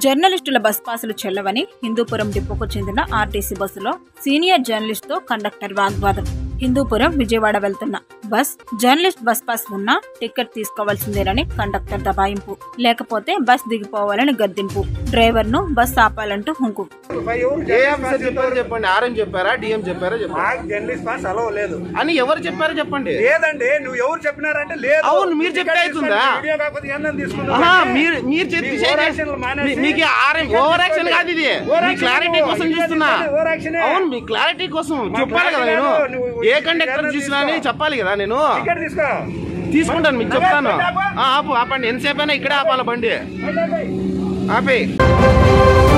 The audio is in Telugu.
జర్నలిస్టుల బస్ పాసులు చెల్లవని హిందూపురం డిపోకు చెందిన ఆర్టీసీ బస్సులో సీనియర్ జర్నలిస్ట్ తో కండక్టర్ వాగ్వాదం హిందూపురం విజయవాడ వెళ్తున్న బస్ జర్నలిస్ట్ బస్ పాస్ ఉన్నా టికెట్ తీసుకోవాల్సిందేనని కండక్టర్ దబాయింపు లేకపోతే బస్ దిగిపోవాలని గద్దింపు డ్రైవర్ ను బస్ ఆపాలంటూ హుంకు ఏ ఆఫీసర్ చెప్పారో చెప్పండి ఆర్ఎం చెప్పారా డిఎం చెప్పారా చెప్పండి మాకు జర్నలిస్ట్ పాస్ అలవ్ లేదు అని ఎవరు చెప్పారో చెప్పండి లేదండి నువ్వు ఎవరు చెప్పినారంటే లేదు అవును, మీరు చెప్తే టికెట్ అవుతుందా? తీసుకోండి, వీడియో కాకపోతే ఏందని తీసుకుంటారు ఆహా, అంటే మీరు మీరు చెప్పి మీ ఓవర్ యాక్షన్లు మానేసి మీకు ఆర్ఎం టికెట్ ఓవర్ యాక్షన్ తీసుకోండి. కాదు ఇది ఓవర్ మీ యాక్షన్ క్లారిటీ నువ్వు కోసం ఇదే చూస్తున్నా తీసుకోండి, ఓవర్ యాక్షనే. అవును మీ క్లారిటీ కోసం మా చెప్పాలి కదా క్లారిటీ నేను కాదు, నువ్వు ఏ టికెట్ కండక్టర్ తీసుకో. చూసినా అని చెప్పాలి కదా నేను టికెట్ తీసుకో తీసుకుంటాను మీకు చెప్తాను ఆపు. ఆ, ఆపు ఆపండి ఎంతసేపు అయినా ఇక్కడే ఆపాలి బండి ఆపే